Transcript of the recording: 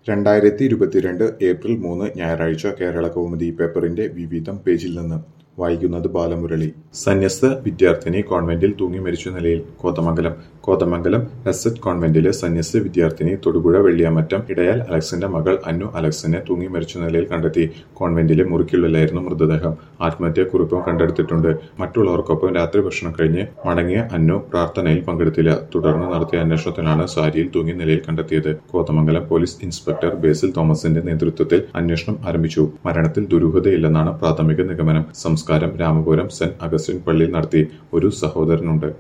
രണ്ടായിരത്തി ഇരുപത്തിരണ്ട് ഏപ്രിൽ മൂന്ന് ഞായറാഴ്ച കേരള കൗമുദി പേപ്പറിന്റെ വിവിധം പേജിൽ നിന്ന് വായിക്കുന്നത് ബാലമുരളി സന്യസ്ത വിദ്യാർത്ഥിനി കോൺവെന്റിൽ തൂങ്ങി മരിച്ച നിലയിൽ കോതമംഗലം കോതമംഗലം എസറ്റ് കോൺവെന്റിലെ സന്യസ്ത വിദ്യാർത്ഥിനി തൊടുപുഴ വെള്ളിയാമറ്റം ഇടയാൽ അലക്സിന്റെ മകൾ അന്നു അലക്സിനെ തൂങ്ങി മരിച്ച നിലയിൽ കണ്ടെത്തി കോൺവെന്റിലെ മുറിക്കുള്ളിലായിരുന്നു മൃതദേഹം ആത്മഹത്യാക്കുറിപ്പും കണ്ടെടുത്തിട്ടുണ്ട് മറ്റുള്ളവർക്കൊപ്പം രാത്രി ഭക്ഷണം കഴിഞ്ഞ് മടങ്ങിയ അന്നു പ്രാർത്ഥനയിൽ പങ്കെടുത്തില്ല തുടർന്ന് നടത്തിയ അന്വേഷണത്തിലാണ് സാരിയിൽ തൂങ്ങിയ നിലയിൽ കണ്ടെത്തിയത് കോതമംഗലം പോലീസ് ഇൻസ്പെക്ടർ ബേസിൽ തോമസിന്റെ നേതൃത്വത്തിൽ അന്വേഷണം ആരംഭിച്ചു മരണത്തിൽ ദുരൂഹതയില്ലെന്നാണ് പ്രാഥമിക നിഗമനം സംസ്കാരം രാമപുരം സെന്റ് അഗസ്റ്റിൻ പള്ളിയിൽ നടത്തി ഒരു സഹോദരനുണ്ട്